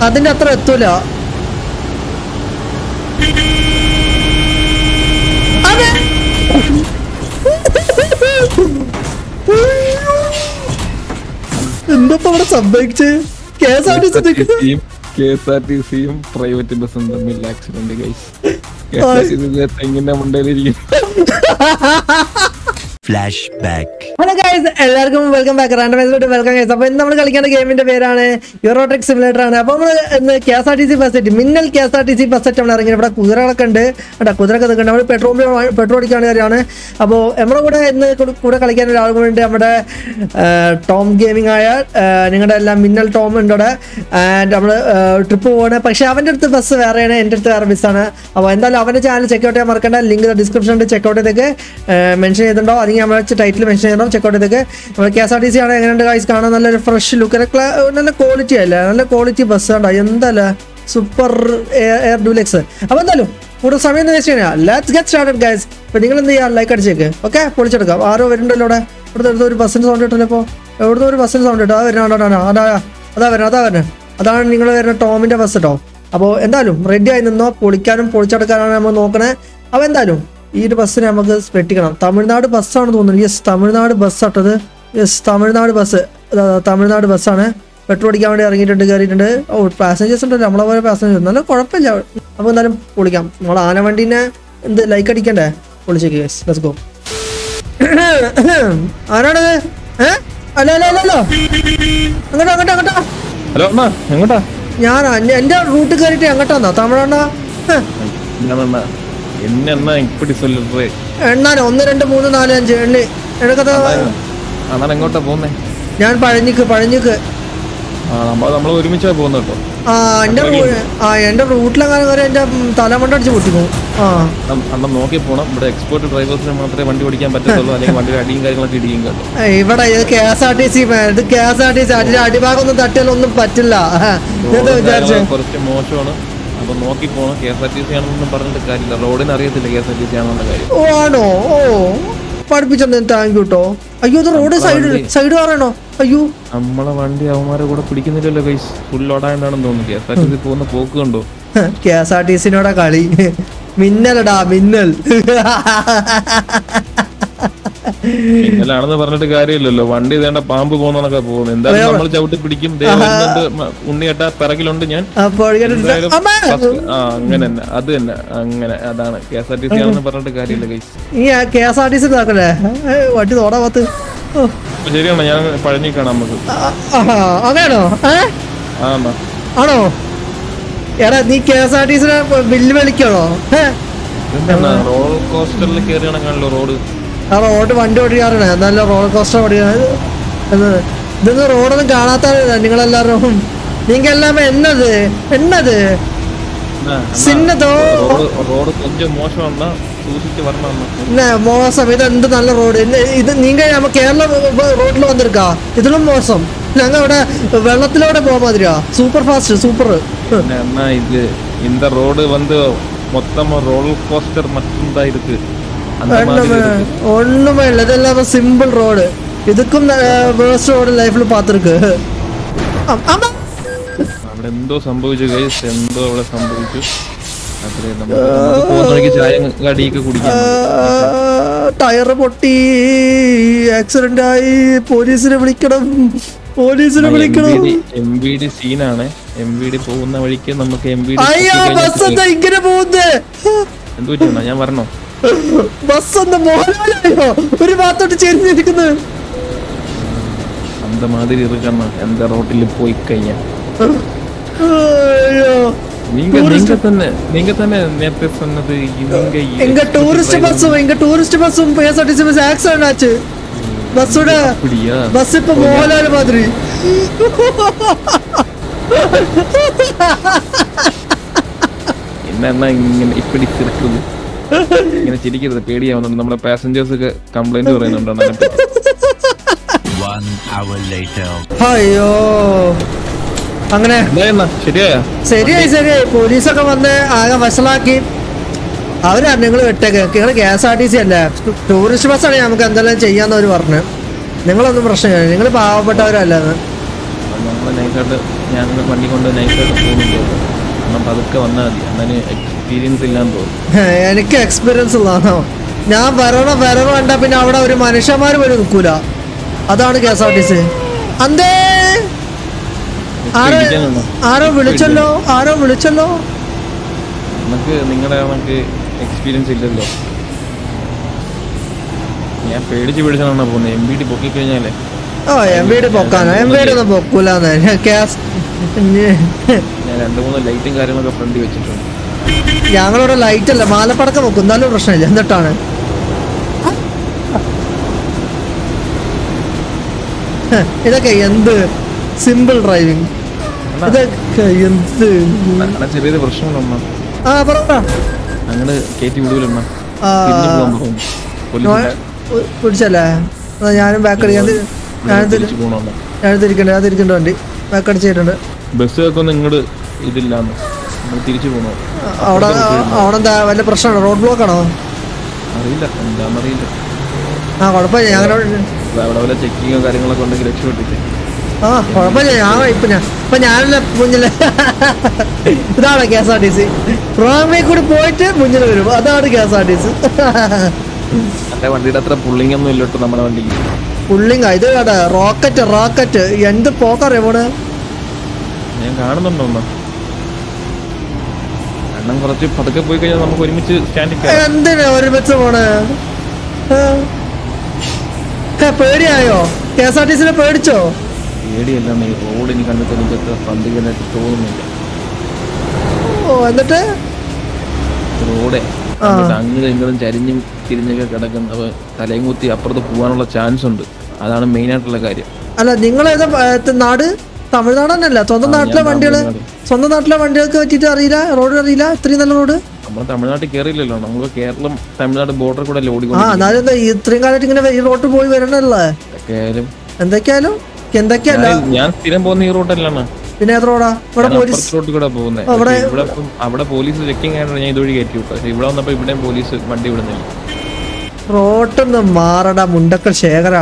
അതിന്റെ അത്ര എത്തൂല അതെ. എന്താ ഇപ്പൊ ഇവിടെ സംഭവിച്ച് K S R T C നിൽക്കുന്നു കെ എസ് ആർ ടി സിയും പ്രൈവറ്റ് ബസ്സും തമ്മിൽ accident guys K S R T C തെങ്ങിന്റെ മുണ്ടയിലിരിക്കും Flashback. ഹലോ ഗൈസ് എല്ലാവർക്കും വെൽക്കം ബാക്ക് റാൻഡമൈസിലോട്ട് വെൽക്കം ഗൈസ് അപ്പോൾ ഇന്ന് നമ്മൾ കളിക്കുന്ന ഗെയിമിന്റെ പേരാണ് യൂറോട്രിക് സിമുലേറ്റർ ആണ് അപ്പോൾ നമ്മൾ ഇന്ന് K S R T C bus set Minnal K S R T C bus set നമ്മൾ ഇറങ്ങി ഇവിടെ കുതിരകളൊക്കെ ഉണ്ട് കേട്ടോ കുതിരയൊക്കെ നിൽക്കുന്നുണ്ട് നമ്മൾ പെട്രോൾ പെട്രോൾ അടിക്കാണ് കാര്യമാണ് അപ്പോൾ നമ്മുടെ കൂടെ ഇന്ന് കൂടെ- കൂടെ കളിക്കാൻ ഒരാൾ കൂടെ ഉണ്ട് നമ്മുടെ ആ, ടോം ഗെയിമിംഗ് ആയ ആ, നിങ്ങളുടെ എല്ലാം മിന്നൽ ടോം ഉണ്ട് അവിടെ ആൻഡ് നമ്മൾ ട്രിപ്പ് പോവാണ് പക്ഷേ അവൻ്റെ അടുത്ത് ബസ് വേറെയാണ് എൻ്റെ അടുത്ത് വേറെ ബസ്സാണ് അപ്പോൾ എന്തായാലും അവൻ്റെ ചാനൽ ചെക്കൗട്ട് ചെയ്യാൻ മറക്കണ്ട ലിങ്ക് ഡിസ്ക്രിപ്ഷനിൽ ചെക്കൗട്ട് ചെയ്തേക്ക് മെൻഷൻ ചെയ്തിട്ടുണ്ടോ അല്ലെങ്കിൽ നമ്മൾ ടൈറ്റിൽ മെൻഷൻ ചെയ്യണം ചെക്കൗട്ട് ചെയ്തേക്ക് നമ്മൾ K S R T C ആണ് എങ്ങനെയുണ്ട് ഗൈസ് കാണാൻ നല്ലൊരു ഫ്രഷ് ലുക്ക് നല്ല ക്വാളിറ്റി അല്ലേ നല്ല ക്വാളിറ്റി ബസ് കണ്ടോ എന്തല്ല സൂപ്പർ എയർ ഡുലെക്സ് അപ്പോൾ എന്തായാലും കൂടുതൽ സമയം വേസ്റ്റ് ചെയ്യാം ലെറ്റ്സ് ഗെറ്റ് സ്റ്റാർട്ടഡ് ഗൈസ് അപ്പോൾ നിങ്ങൾ എന്ത് ചെയ്യുക ലൈക്ക് അടിച്ചേക്ക് ഓക്കെ പൊളിച്ചെടുക്കാം ആരോ വരുന്നുണ്ടല്ലോ ഇവിടെ ഇവിടുത്തെ അടുത്ത് ഒരു ബസ്സിൻ്റെ സൗണ്ട് കിട്ടില്ല ഇപ്പോൾ എവിടുന്ന് ഒരു ബസ്സിൻ്റെ സൗണ്ട് കിട്ടും അതാ വരുന്ന അതാ അതാ അതാ വരുന്നത് അതാ വരുന്നത് അതാണ് നിങ്ങൾ വരുന്ന ടോമിൻ്റെ ബസ് കേട്ടോ അപ്പോൾ എന്തായാലും റെഡി ആയി നിന്നോ പൊളിക്കാനും പൊളിച്ചെടുക്കാനാണ് നമ്മൾ നോക്കണേ അപ്പോൾ എന്തായാലും ഈ ഒരു ബസ്സിനെ നമുക്ക് വെട്ടിക്കണം തമിഴ്നാട് ബസ്സാണ് തോന്നുന്നത് യെസ് തമിഴ്നാട് ബസ് ആട്ടത് യെസ് തമിഴ്നാട് ബസ് അതാ, അതാ, തമിഴ്നാട് ബസ്സാണ് പെട്രോൾ അടിക്കാൻ വേണ്ടി ഇറങ്ങിയിട്ടുണ്ട് കയറിയിട്ടുണ്ട് ഓ പാസഞ്ചേഴ്സ് ഉണ്ടല്ലോ നമ്മളെ പോലെ പാസഞ്ചേഴ്സ് നല്ല കുഴപ്പമില്ല അപ്പോൾ എന്തായാലും പൊളിക്കാം നമ്മൾ ആനവണ്ടീനെ എന്ത് ലൈക്ക് അടിക്കണ്ടേ പൊളിച്ചേക്ക് യെസ് ലെറ്റ്സ് ഗോ ആരാണത് ഏ അല്ല അല്ല അല്ല അല്ല അങ്ങോട്ടോ അങ്ങോട്ടോ അങ്ങോട്ടോ ഹലോ അണ്ണാ എങ്ങോട്ടാ ഞാൻ എന്റെ റൂട്ട് കയറിയിട്ട് എങ്ങോട്ടാന്നാ തമിഴണ്ണ ഞാനണ്ണാ എന്നെ അണ്ണാ ഇപ്പടി സൊല്ലേ എണ്ണാനോ ഒന്ന് രണ്ട് മൂന്ന് നാല് അഞ്ച് എണ്ണി എനിക്കത് അണ്ണാ എങ്ങോട്ടാ പോകുന്നേ ഞാൻ പഴഞ്ഞിക്ക് പഴഞ്ഞിക്ക് ആ നമ്മൾ നമ്മൾ ഒരുമിച്ചാ പോകുന്നത് കേട്ടോ ആ എന്റെ റൂ- ആ എന്റെ റൂട്ടിലെങ്ങനെ കയറി എന്റെ തലമണ്ട അടിച്ച് പൊട്ടിക്കും ആ അണ്ണ- അണ്ണ നോക്കി പോണം ഇവിടെ എക്സ്പോർട്ട് ഡ്രൈവേഴ്സിന് മാത്രമേ വണ്ടി ഓടിക്കാൻ പറ്റത്തുള്ളൂ അല്ലെങ്കിൽ വണ്ടിയുടെ അടിയും കാര്യങ്ങളൊക്കെ ഇടിയും കേട്ടോ ഏ, ഇവിടെ ഇത് K S R T C ഇത് K S R T C അതിന്റെ അടിഭാഗം ഒന്നും തട്ടിയാലൊന്നും പറ്റില്ല എന്താ വിചാരിച്ചേ റോഡ് കുറച്ച് മോശമാണ് അപ്പൊ നോക്കി പോണം K S R T C ആണെന്നൊന്നും പറഞ്ഞിട്ട് കാര്യമില്ല റോഡിന് അറിയത്തില്ല K S R T C ആണെന്നുള്ള കാര്യം ഓ ആണോ ഓ പഠിപ്പിച്ചെന്ന് താങ്ക് യു കേട്ടോ അയ്യോ ഇത് റോഡ് സൈഡ് സൈഡ് പറയണോ അയ്യോ നമ്മളെ വണ്ടി അവന്മാരെ കൂടെ പിടിക്കുന്നില്ലല്ലോ കൈസ് ഫുൾ ലോഡായെന്നാണെന്ന് തോന്നുന്നു K S R T C പോകുന്ന പോക്ക് കണ്ടോ കെ എസ് ആർ ടി സിനോടെ കളി മിന്നലടാ മിന്നൽ ഇന്നലാണെന്ന് പറഞ്ഞിട്ട് കാര്യമില്ലല്ലോ വണ്ടി ഇതേണ്ട പാമ്പ് പോകുന്നതൊക്കെ പോകുന്നു എന്തായാലും നമ്മൾ ചവിട്ടി പിടിക്കും ദേ വരുന്നുണ്ട് മ- ഉണ്ണിയേട്ടാ പിറകിലുണ്ട് ഞാൻ അപ്പോൾ എന്തായാലും അമ്മ first- ആ അങ്ങനെ തന്നെ അത് തന്നെ അങ്ങനെ അതാണ് K S R T C ആണെന്ന് പറഞ്ഞിട്ട് കാര്യമില്ല കൈസ് ഈ K S R T C ഇതാക്കല്ലേ ഏ, വണ്ടി തോടാ പത്ത് ഓ, ശരിയാണ് ഞാൻ പഴഞ്ഞി കാണാം നമുക്ക് ആ, ആഹാ, അങ്ങനെയാണോ ഏ ആ എന്നാ ആണോ എടാ നീ കെ എസ് ആർ ടി സിനെ ബില്ല് വിളിക്കണോ ഏ എന്താണ് റോൾ കോസ്റ്ററിൽ കയറി കണക്കാണല്ലോ റോഡ് ആ റോഡ് വണ്ടി ഓടിക്കാറാണ് നല്ല റോളർ കോസ്റ്റർ ഓടിക്കാണ് ഇതൊന്നും റോഡൊന്നും കാണാത്ത നിങ്ങളെല്ലാരും നീങ്കെല്ലാം എന്നത് എന്നത് സിന്നതോ റോഡ് റോഡ് കൊഞ്ചം മോശമാണ് സൂക്ഷിച്ച് വരണം അണ്ണാ. என்ன மோசம் இது എന്ത് നല്ല റോഡ് ഇത് നീങ്ക നമ്മ കേരള റോഡിൽ വന്നിരിക്കാ ഇതിലും മോശം ഞങ്ങൾ ഇവിടെ വെള്ളത്തിലൂടെ പോകാൻ മാതിരിയാ സൂപ്പർ ഫാസ്റ്റ് സൂപ്പർ പിന്നെ അണ്ണാ ഇത് இந்த ரோடு வந்து மொத்தமா ரோல் கோஸ்டர் மட்டும் தான் இருக்கு அந்த மாதிரி இருக்கு. ഒന്നുമേ ഇല്ല ഇതെല്ലാം സിമ്പിൾ റോഡ് ഇതുക്കും വേസ്റ്റ് റോഡ് ലൈഫിൽ പാത്തിருக்கு അവിടെ എന്തോ സംഭവിച്ചു ഗൈസ് എന്തോ അവിടെ സംഭവിച്ചു അത്രേ നമുക്ക് നമുക്ക് പോകുന്ന വഴിക്ക് ചായ കടിയൊക്കെ കുടിക്കാം ടയറ് പൊട്ടി ആക്സിഡന്റ് ആയി പോലീസിനെ വിളിക്കണം പോലീസിനെ വിളിക്കണം എം വി ഡി സീനാണ് എം വി ഡി പോകുന്ന വഴിക്ക് നമുക്ക് എം വി അയ്യോ ബസ് എന്താ ഇങ്ങനെ പോകുന്നത് എന്തോ പറ്റിയാ ഞാൻ വരണോ ബസ് എന്താ മോഹൻലാലായോ ഒരു ഭാഗത്തോട്ട് ചെരിഞ്ഞിരിക്കുന്നത് அந்த மாதிரி இருக்கண்ணா எந்த ரோட்டில் போய் கையா അയ്യോ நீங்க நீங்க தானே நீங்க தானே நேத்து சொன்னது இவங்க எங்க டூரிஸ்ட் பஸ்ஸும் எங்க டூரிஸ்ட் பஸ்ஸும் பிஎஸ்ஆர்டிசி பஸ் ஆக்சிடென்ட் ஆச்சு பஸ்ஸோட அப்படியா பஸ் இப்ப மோகன்லால் மாதிரி என்னன்னா ഇങ്ങനെ இப்படி சிரிக்குது ഇങ്ങനെ ചിരിക്കരുത് പേടിയാവുന്നുണ്ട് നമ്മുടെ പാസഞ്ചേഴ്സ് ഒക്കെ കംപ്ലൈന്റ് പറയുന്നുണ്ട് അതിനെ പറ്റി. One hour later. അയ്യോ അങ്ങനെ എന്തായെന്നാ ശരിയായ ശരിയായി ശരിയായി പോലീസൊക്കെ വന്ന് ആകെ വഷളാക്കി അവരാ നിങ്ങൾ വിട്ടേക്ക് നിങ്ങൾ K S R T C അല്ലേ ടൂറിസ്റ്റ് ബസ്സാണ് നമുക്ക് എന്തെല്ലാം ചെയ്യാന്ന് അവർ പറഞ്ഞു നിങ്ങളൊന്നും പ്രശ്നമില്ല നിങ്ങൾ പാവപ്പെട്ടവരല്ലെന്ന് നമ്മളെ നമ്മൾ നൈസായിട്ട് ഞാൻ വണ്ടി കൊണ്ട് നൈസായിട്ട് പോകുന്നുണ്ട് കാരണം പതുക്കെ വന്നാൽ മതി അങ്ങനെ എക്സ്പീരിയൻസ് ഇല്ലാന്ന് തോന്നുന്നു എനിക്ക് എക്സ്പീരിയൻസ് ഉള്ളതാണോ ഞാൻ വരണ വരവ് കണ്ട പിന്നെ അവിടെ ഒരു മനുഷ്യന്മാർ പോലും നിൽക്കൂല അതാണ് K S R T C അന്തേ ആരോ ഇടിക്കാനുണ്ടോ? ആരോ വിളിച്ചല്ലോ ആരോ വിളിച്ചല്ലോ നമുക്ക് നിങ്ങളുടെ നമുക്ക് എക്സ്പീരിയൻസ് ഇല്ലല്ലോ ഞാൻ പേടിച്ച് പേടിച്ചാണ് പോകുന്നത് എം ബി ഡി പൊക്കി കഴിഞ്ഞാലേ ഓ എം വീട് പൊക്കാനോ എം വീട് ഒന്നും പൊക്കൂലെന്ന് കേസ് ഞാൻ രണ്ട് മൂന്ന് ലൈറ്റും കാര്യങ്ങളൊക്കെ ഫ്രണ്ടിൽ വെച്ചിട്ടുണ്ട് ഞങ്ങളിവിടെ ലൈറ്റ് അല്ല മാലപ്പടക്കം വെക്കും എന്നാലും പ്രശ്നമില്ല എന്നിട്ടാണ് ഹ, ഇതൊക്കെ എന്ത് സിമ്പിൾ ഡ്രൈവിംഗ് ഇതൊക്കെ എന്ത് അങ്ങനെ ചെറിയൊരു പ്രശ്നമുണ്ടമ്മ ആ പറ അങ്ങനെ കയറ്റി വിടൂലമ്മ ആ, തിരിഞ്ഞു പോകാൻ പറഞ്ഞു പോലീസിന്റെ ഉ- പിടിച്ചല്ലേ എന്നാ ഞാനും ബാക്ക് അടിക്കാൻ തി- ഞാൻ തിരി- തിരിച്ചു പോകണമെന്ന് ഞാൻ തിരിക്കണ്ട ഞാൻ തിരിക്കണ്ട വണ്ടി ബാക്ക് അടിച്ചിട്ടുണ്ട് ബസ്സൊക്കെ ഒന്നും ഇങ്ങോട്ട് ഇതില്ലാന്ന് നമ്മൾ തിരിച്ചു പോകണോ അവിടെ അവിടെ എന്താ വല്ല പ്രശ്നമാണോ റോഡ് ബ്ലോക്ക് ആണോ അറിയില്ല എന്താണെന്നറിയില്ല ആ കുഴപ്പമില്ല ഞങ്ങളുടെ അവിടെ വല്ല ചെക്കിങ്ങോ കാര്യങ്ങളൊക്കെ ഉണ്ടെങ്കിൽ രക്ഷപ്പെട്ടില്ലേ ആ കുഴപ്പമില്ല ഞാൻ ഇപ്പൊ ഞാൻ ഇപ്പൊ ഞാനല്ല മുന്നില് ഇതാണ് K S R T C റോമേ കൂടി പോയിട്ട് മുന്നിൽ വരും അതാണ് K S R T C എന്റെ വണ്ടിയുടെ അത്ര പുള്ളിങ് ഒന്നും ഇല്ലോട്ടോ നമ്മുടെ വണ്ടിക്ക് പുള്ളിങ്ക ഇത് കേട്ടാ റോക്കറ്റ് റോക്കറ്റ് എന്ത് പോക്കറിയ പോണ് ഞാൻ കാണുന്നുണ്ടോ ഒന്നും എണ്ണം കുറച്ച് പതുക്കെ പോയി കഴിഞ്ഞാൽ നമുക്ക് ഒരുമിച്ച് സ്റ്റാൻഡിൽ എന്തിനാ ഒരുമിച്ച് പോണ് ഏ? ഏ, പേടിയായോ കെ എസ് ആർ ടി സിനെ പേടിച്ചോ പേടിയല്ല ഈ റോഡ് ഇനി കണ്ടിട്ട് എനിക്ക് അത്ര സന്ധിക്കാനായിട്ട് തോന്നുന്നില്ല ഓ എന്നിട്ട് റോഡേ ആ. അങ്ങോട്ടും ഇങ്ങോട്ടും ചരിഞ്ഞും തിരിഞ്ഞൊക്കെ കിടക്കുന്ന അപ്പൊ തലയും കുത്തി അപ്പുറത്ത് പോകാനുള്ള ചാൻസ് ഉണ്ട് അതാണ് മെയിൻ ആയിട്ടുള്ള കാര്യം അല്ല നിങ്ങൾ ഏതാ ഏ, നാട് തമിഴ്നാട് തന്നെയല്ല സ്വന്തം ആ, ഞാൻ നാട്ടിലെ വണ്ടികള് തമിഴ്നാട്. സ്വന്തം നാട്ടിലെ വണ്ടികൾക്ക് പറ്റിയിട്ട് അറിയില്ല റോഡ് അറിയില്ല ഇത്രയും നല്ല റോഡ് നമ്മൾ തമിഴ്നാട്ടിൽ കയറിയില്ലല്ലോ നമ്മൾ കേരളം തമിഴ്നാട് ബോർഡർ കൂടെ ആ ഓടിക്കൊണ്ട് എന്നാലും എന്താ ഇത്രയും കാലമായിട്ട് ഇങ്ങനെ ഈ റോഡ് പോയി വരണല്ലേ ആയാലും എന്തൊക്കെയായാലും എന്തൊക്കെയല്ല ഞാൻ- ഞാൻ സ്ഥിരം പോകുന്ന ഈ റൂട്ടല്ലാണ് പിന്നെ ഏത് റോഡാ ഇവിടെ പോലീസ് റോട്ടിൽ കൂടെ പോകുന്നത് അവിടെ- ഇവിടെ ഇപ്പം അവിടെ പോലീസ് ചെക്കിംഗ് ആയതുകൊണ്ട് ഞാൻ ഇതുവഴി കയറ്റി വിട്ടു പക്ഷെ ഇവിടെ വന്നപ്പോ ഇവിടെയും പോലീസ് വണ്ടി വിടുന്നില്ല റോട്ടൊന്ന് മാറടാ മുണ്ടക്കൽ ശേഖര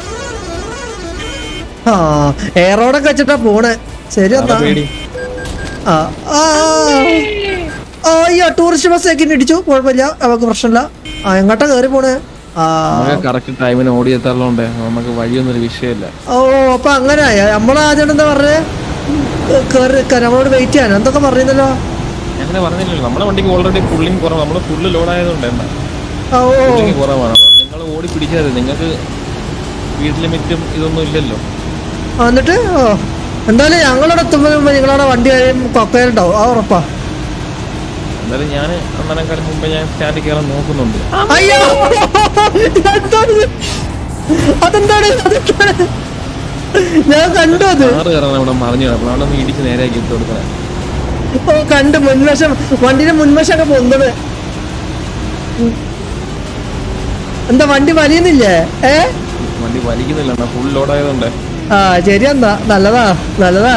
ആ എയറോടൊക്കെ വെച്ചിട്ടാ പോണേ ശരി അതാ എന്നാ പേടി ആ ആ ആ, അയ്യോ ടൂറിസ്റ്റ് ബസ് ഒക്കെ ഇടിച്ചു കുഴപ്പമില്ല അവർക്ക് പ്രശ്നമില്ല ആ എങ്ങോട്ടാ കയറി പോണേ ആ നമുക്ക് കറക്റ്റ് ടൈമിന് ഓടിയെത്താറുള്ളതുകൊണ്ട് നമുക്ക് വഴിയൊന്നും ഒരു വിഷയമില്ല ഓ അപ്പൊ അങ്ങനെ നമ്മളാദ്യം എന്താ പറഞ്ഞേ കയറി നമ്മളോട് വെയിറ്റ് ചെയ്യാൻ എന്തൊക്കെ പറയുന്നല്ലോ അങ്ങനെ പറഞ്ഞില്ലല്ലോ നമ്മുടെ വണ്ടിക്ക് ഓൾറെഡി പുള്ളിങ് കുറവ് നമ്മൾ ഫുള്ള് ലോഡ് ആയതുകൊണ്ട് എന്താ ആ, ഓ പുള്ളിങ് കുറവാണ് അപ്പൊ നിങ്ങൾ ഓടി പിടിക്കാതെ നിങ്ങൾക്ക് സ്പീഡ് ലിമിറ്റും ഇതൊന്നും ഇല്ലല്ലോ ആ, എന്നിട്ട് ഓ എന്തായാലും ഞങ്ങളോട് എത്തുമ്പോൾ മുമ്പ് നിങ്ങളവിടെ വണ്ടി കഴിയും കൊക്കയിലുണ്ടാവും ആ ഉറപ്പാ എന്തായാലും ഞാൻ അന്നേരക്കാലം മുമ്പ് ഞാൻ സ്റ്റാൻഡിൽ കയറാൻ നോക്കുന്നുണ്ട് അയ്യോ എന്താണ് ഇത്? അതെന്താണ് അതെന്താണ് ഞാൻ കണ്ടു അത് കാറ് കയറാൻ അവിടെ മറിഞ്ഞു കിടക്കണം അവിടെ ഒന്ന് ഇടിച്ച് നേരെയാക്കി ഇട്ട് കൊടുക്കണേ ഓ കണ്ട് മുൻവശം വണ്ടിയുടെ മുൻവശമൊക്കെ പൊന്തത് ഉം. എന്താ വണ്ടി വലിയുന്നില്ലേ ഏ വണ്ടി വലിക്കുന്നില്ല ഫുൾ ലോഡ് ആയതുകൊണ്ട് ആ ശരി എന്താ നല്ലതാ നല്ലതാ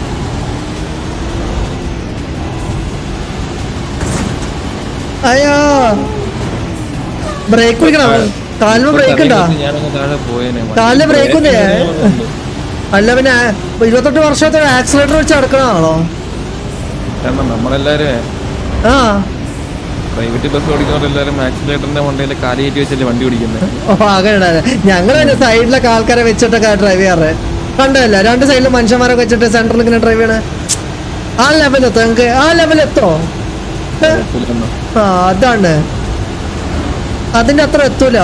അയ്യോ ബ്രേക്ക് പിടിക്കണം കാലിന് ബ്രേക്ക് ഉണ്ടാ ഞാനങ്ങ് താഴെ പോയേനെ കാലിന് ബ്രേക്ക് ഉണ്ട് അല്ല പിന്നെ ഇരുപത്തെട്ട് വർഷത്തെ ആക്സിലേറ്റർ വെച്ച് നടക്കണതാണോ കാരണം നമ്മളെല്ലാരും ആ പ്രൈവറ്റ് ബസ് ഓടിക്കുന്നവരെല്ലാരും ആക്സിലേറ്ററിന്റെ മണ്ടയിൽ കാലിയേറ്റി വെച്ചല്ലേ വണ്ടി ഓടിക്കുന്നത് ഓ അങ്ങനെ ഞങ്ങൾ തന്നെ സൈഡിലൊക്കെ ആൾക്കാരെ വെച്ചിട്ടൊക്കെ ഡ്രൈവ് ചെയ്യാറ് കണ്ടല്ല രണ്ട് സൈഡിൽ മനുഷ്യന്മാരൊക്കെ വെച്ചിട്ട് സെന്ററിൽ ഇങ്ങനെ ഡ്രൈവ് ചെയ്യണേ ആ ലെവൽ എത്തോ നിങ്ങൾക്ക് ആ ലെവൽ എത്തോ ഏ? ആ അതാണ് അതിന്റെ അത്ര എത്തൂല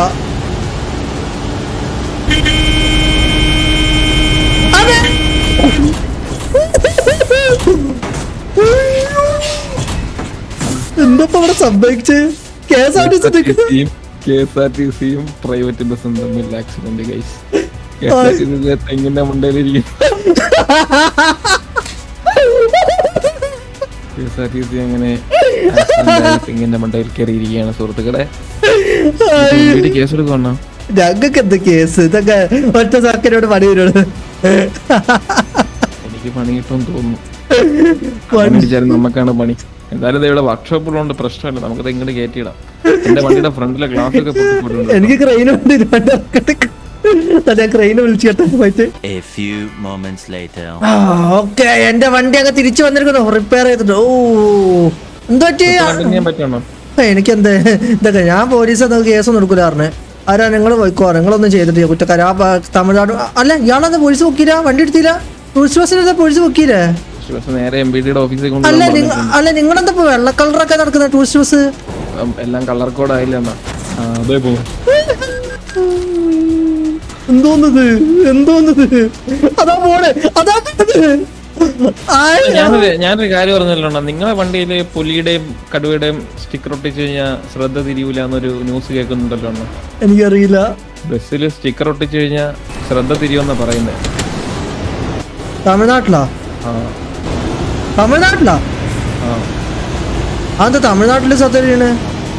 അതെ. എന്താ ഇപ്പൊ ഇവിടെ സംഭവിച്ച് K S R T C K S R T സിയും പ്രൈവറ്റ് ബസ്സും തമ്മിൽ accident guys K S R T C തെങ്ങിന്റെ മണ്ടയിലിരിക്കും K S R T C അങ്ങനെ accident ആയി തെങ്ങിന്റെ മണ്ടയിൽ കയറിയിരിക്കുകയാണ് സുഹൃത്തുക്കളെ വീട്ടിൽ കേസ് എടുക്കണം ഞങ്ങൾക്ക് എന്ത് കേസ് ഇതൊക്കെ ഒറ്റ സർക്കാരോട് പണി വരുള്ളൂ എനിക്ക് പണി കിട്ടുമെന്ന് തോന്നുന്നു അങ്ങനെ വിചാരം നമുക്കാണ് പണി എന്തായാലും ദേ ഇവിടെ വർക്ക്ഷോപ്പുള്ളതുകൊണ്ട് പ്രശ്നമില്ല നമുക്കത് ഇങ്ങോട്ട് കയറ്റിയിടാം എന്റെ വണ്ടിയുടെ ഫ്രണ്ടിലെ ഗ്ലാസ് ഒക്കെ പൊട്ടിപ്പോയിട്ടുണ്ട് എനിക്ക് ക്രെയിൻ ഉണ്ട് ഞാൻ ക്രെയിനെ വിളിച്ചു കേട്ടെ പോയിട്ട് A few moments later. ആ ഓക്കെ എന്റെ വണ്ടി അങ്ങ് തിരിച്ചു വന്നിരിക്കുന്നു റിപ്പയർ ചെയ്തിട്ട് ഓ എന്ത് പറ്റി കണ്ടിന്യൂ ചെയ്യാൻ പറ്റണോ എനിക്കെന്ത് ഇതൊക്കെ ഞാൻ പോലീസ് അത് കേസൊന്നും എടുക്കൂല പറഞ്ഞേ ആരാ നിങ്ങൾ പോയിക്കോ നിങ്ങളൊന്നും ചെയ്തിട്ടില്ല കുറ്റക്കാര ആ പ- തമിഴ്നാട് അല്ല ഇയാളത് പോലീസ് പൊക്കിയില്ല വണ്ടി എടുത്തില്ല ടൂറിസ്റ്റ് ബസ്സിനെന്താ പോലീസ് പൊക്കിയില്ലേ ബസ് നേരെ എം ബി ഡിയുടെ ഓഫീസിൽ അല്ല കൊണ്ടുപോകാൻ നിങ്ങ അല്ല നിങ്ങളെന്താ ഇപ്പൊ വെള്ള കളറൊക്കെ നടക്കുന്ന ടൂറിസ്റ്റ് ബസ് ഉം, എല്ലാം കളർ കോഡ് ആയില്ല എന്നാ ആ, അതേ പോകും എന്തോന്നത് എന്തോന്നത് അതാ പോണ് അതാ പോണത്. ആയ്. ഞാനൊരു ഞാനൊരു കാര്യം പറഞ്ഞല്ലോ നിങ്ങളെ വണ്ടിയിൽ പുലിയുടെയും കടുവയുടെയും സ്റ്റിക്കർ ഒട്ടിച്ച് കഴിഞ്ഞാൽ ശ്രദ്ധ തിരിയൂല എന്നൊരു ന്യൂസ് കേൾക്കുന്നുണ്ടല്ലോ അണ്ണാ. എനിക്കറിയില്ല ബസ്സിൽ സ്റ്റിക്കർ ഒട്ടിച്ച് കഴിഞ്ഞാൽ ശ്രദ്ധ തിരിയുമെന്നാ പറയുന്നത് തമിഴ്നാട്ടിലാ ആ തമിഴ്നാട്ടിലാ ആ അത് തമിഴ്നാട്ടില് സത്യമാണ്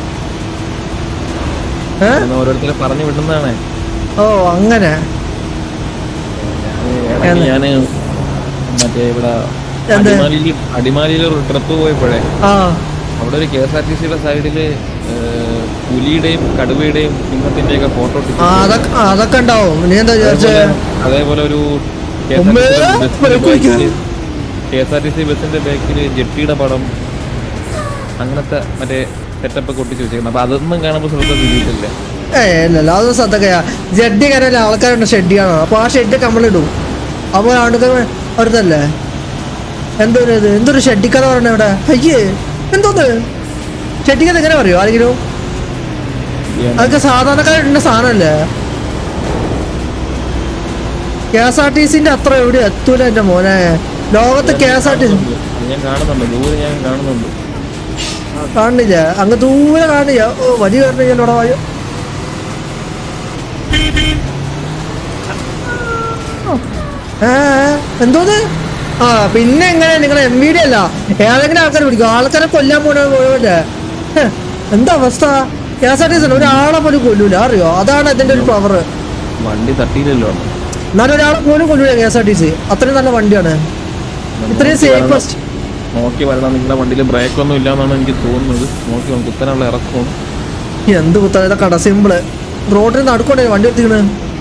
ഏ എന്ന് ഓരോരുത്തർ പറഞ്ഞു വിടുന്നതാണേ ഓ അങ്ങനെ ഇടയ്ക്ക് ഞാന് മറ്റേ ഇവിടെ എന്ത്? അടിമാലിയിൽ അടിമാലിയിൽ ഒരു ട്രിപ്പ് പോയപ്പോഴേ ആ അവിടെ ഒരു കെ എസ് ആർ ടി സിയുടെ സൈഡില് ഏഹ്, പുലിയുടെയും കടുവയുടെയും സിംഹത്തിന്റെ ഒക്കെ ഫോട്ടോ ആ, അതൊക്കെ ആ, അതൊക്കെ ഉണ്ടാവും നീ എന്താ വിചാരിച്ചേ അതേപോലെ ഒരു ഉമ്മേ, വിളിക്കുവാ. K S R T C ബസിന്റെ ബാക്കിൽ ജെട്ടിയുടെ പടം അങ്ങനത്തെ മറ്റേ സെറ്റപ്പ് ഒക്കെ ഒട്ടിച്ച് വെച്ചേക്കുന്നത് അപ്പൊ അതൊന്നും കാണുമ്പോൾ ശ്രദ്ധ തിരിയിട്ടില്ല ഏ ഇല്ലല്ല അതൊന്നും ശ്രദ്ധക്കയാ ജഡ്ഡി കരല്ല ആൾക്കാരുണ്ട് ഷെഡ് ചെയ്യണം അപ്പൊ ആ ഷെഡ് നമ്മളിടും അപ്പോൾ ആണ്ടുകൾ അടുത്തല്ലേ എന്തൊരു ഇത് എന്തൊരു ഷെഡിക്കഥ പറഞ്ഞ ഇവിടെ അയ്യേ എന്തോന്ന് ഷെഡിക്കഥ എങ്ങനെ പറയോ ആരെങ്കിലും അതൊക്കെ സാധാരണക്കാരുണ്ട സാധനമല്ലേ കെ എസ് ആർ ടി സിന്റെ അത്ര എവിടെ എത്തൂല എന്റെ മോനെ ലോകത്ത് K S R T C അത് ഞാൻ കാണുന്നുണ്ട് ദൂരെ ഞാൻ കാണുന്നുണ്ട് കാണില്ല അങ്ങ് ദൂരെ കാണില്ല ഓ വലിയ കാരണല്ലോ വായു ഏ എന്തോന്ന് ആ പിന്നെ എങ്ങനെ നിങ്ങളെ എം വി ഡി അല്ല ഏതെങ്കിലും ആൾക്കാർ പിടിക്കും ആൾക്കാരെ കൊല്ലാൻ പോണ പോയല്ലേ ഹെ, എന്താ അവസ്ഥ K S R T C ഒരാളെ പോലും കൊല്ലൂല അറിയോ അതാണ് അതിന്റെ ഒരു പവർ വണ്ടി തട്ടിയില്ലല്ലോ എന്നാലും ഒരാളെ പോലും കൊല്ലൂല K S R T C അത്രയും നല്ല വണ്ടിയാണ് ഇത്രയും സേഫസ്റ്റ് നോക്കി വരണം നിങ്ങളുടെ വണ്ടിയിൽ ബ്രേക്ക് ഒന്നും ഇല്ലാന്നാണ് എനിക്ക് തോന്നുന്നത് നോക്കി വരണം. കുത്തനുള്ള ഇറക്കമാണ് എന്ത് കുത്താതെ കട സിമ്പിള് റോഡിന് നടുക്കോട്ടെ വണ്ടി എത്തിക്കണ്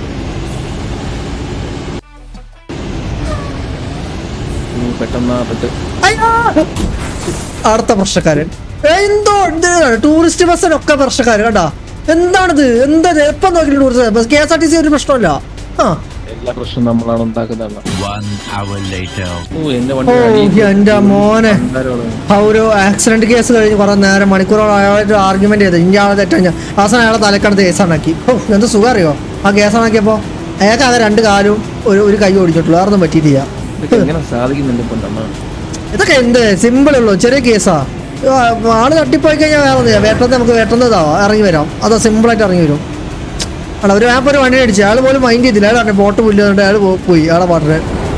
ഉം, പെട്ടെന്ന് ആ പെട്ട് അടുത്ത പ്രശ്നക്കാരൻ ഏ, എന്തോ ടൂറിസ്റ്റ് ബസ്സിനൊക്കെ പ്രശ്നക്കാര് കണ്ടാ എന്താണിത് എന്താ ഇത്? എപ്പം നോക്കിയിട്ട് tourist bus K S R T C ഒരു പ്രശ്നമല്ല ആ എല്ലാ പ്രശ്നവും നമ്മളാണ് ഉണ്ടാക്കുന്നതാണ് One hour later. ഓ എന്റെ ഓ വണ്ടി അടിയിൽ എന്റെ മോനെ ആൾക്കാരോട് ആ ഒരു ആക്സിഡന്റ് കേസ് കഴിഞ്ഞ് കുറെ നേരം മണിക്കൂറോളം അയാളായിട്ട് ആർഗ്യുമെന്റ് ചെയ്ത് ഇനി ആളെ തെറ്റാ ഞാൻ അവസാനം അയാളെ തലക്കണത്ത് കേസാണാക്കി ഓ എന്ത് സുഖം അറിയോ ആ കേസാണാക്കിയപ്പോ അയാൾക്ക് ആകെ രണ്ട് കാലും ഒരു ഒരു കൈ ഓടിച്ചിട്ടുള്ളൂ വേറൊന്നും പറ്റിയിട്ടില്ല ഇതൊക്കെ എങ്ങനെ സാധിക്കുന്നുണ്ട് ഇപ്പൊ നമ്മ ഇതൊക്കെ എന്ത് സിമ്പിൾ ഉള്ളൂ ചെറിയ കേസാ ആ, ആള് തട്ടിപ്പോയി കഴിഞ്ഞാൽ വേറെ ഒന്നുമില്ല വേട്ടന്ന് നമുക്ക് വേട്ടുന്നതാ ഇറങ്ങി വരാം അതാ സിമ്പിൾ ആയിട്ട് ഇറങ്ങി വരും ആണോ ഒരു ആപ്പ് ഒരു വണ്ടി അടിച്ചു അയാൾ പോലും മൈൻഡ് ചെയ്തില്ല അയാൾ പറഞ്ഞു ബോട്ട് പുല്ലുകൊണ്ട് അയാൾ പോ- പോയി അയാളെ പാട്ടിന്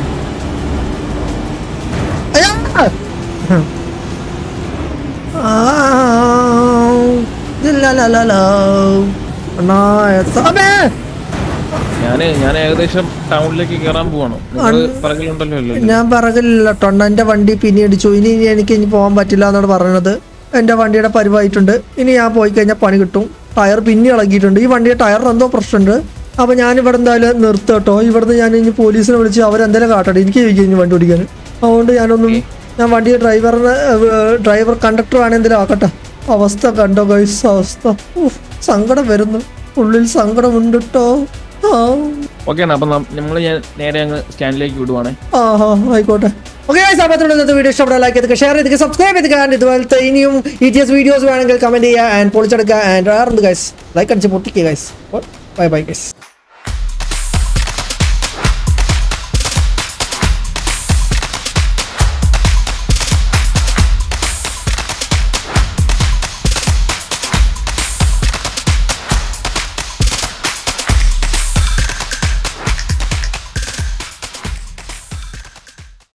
അയ്യാ! ആ, ഇല്ലല്ലല്ലല്ലോ. അണ്ണാ, എത്ത- അമ്മേ! ഞാന് ഞാൻ ഏകദേശം ടൗണിലേക്ക് കയറാൻ പോവാണ് നിങ്ങൾ പറകിലുണ്ടല്ലോ അല്ലോ ഞാൻ പറകില്ല ടൊണ്ണ എന്റെ വണ്ടി പിന്നെ അടിച്ചു ഇനി ഇനി എനിക്ക് ഇനി പോകാൻ പറ്റില്ല എന്നാണ് പറഞ്ഞത് എന്റെ വണ്ടിയുടെ പരിവായിട്ടുണ്ട് ഇനി ഞാൻ പോയി കഴിഞ്ഞാൽ പണി കിട്ടും ടയർ പിന്നെ ഇളകിയിട്ടുണ്ട് ഈ വണ്ടിയുടെ ടയറിന് എന്തോ പ്രശ്നമുണ്ട് അപ്പൊ ഞാൻ ഇവിടെ എന്തായാലും നിർത്തും കേട്ടോ ഇവിടുന്ന് ഞാൻ ഇനി പോലീസിനെ വിളിച്ച് അവരെന്തെങ്കിലും കാട്ടട്ടെ എനിക്ക് ചോദിക്കും ഇനി വണ്ടി ഓടിക്കാൻ അതുകൊണ്ട് ഞാനൊന്നും ഞാൻ വണ്ടി ഡ്രൈവറിന് ഡ്രൈവർ കണ്ടക്ടർ ആണെന്തെങ്കിലും ആക്കട്ടെ അവസ്ഥ കണ്ടോ ഗൈസ് അവസ്ഥ ഉഫ്, സങ്കടം വരുന്നു ഉള്ളിൽ സങ്കടമുണ്ട് കേട്ടോ ആ ഓക്കെ അപ്പൊ നമ്മൾ ഞാൻ നേരെ അങ്ങ് സ്റ്റാൻഡിലേക്ക് വിടുവാണേ ആ ആ, ആയിക്കോട്ടെ ഓക്കെ സാമ്പത്തിലുള്ള ഇന്നത്തെ വീഡിയോ ഇഷ്ടപ്പെടാൻ ലൈക്ക് ചെയ്തൊക്കെ ഷെയർ ചെയ്തൊക്കെ സബ്സ്ക്രൈബ് ചെയ്തൊക്കെ ആൻഡ് ഇതുപോലത്തെ ഇനിയും ഇ ടി എസ് വീഡിയോസ് വേണമെങ്കിൽ കമന്റ് ചെയ്യുക ആൻഡ് പൊളിച്ചെടുക്കുക ആൻഡ് വേറെന്ത് ഗൈസ് ലൈക്ക് അടിച്ച് പൊട്ടിക്കുക ഗൈസ് ബൈ ബൈ ഗൈസ്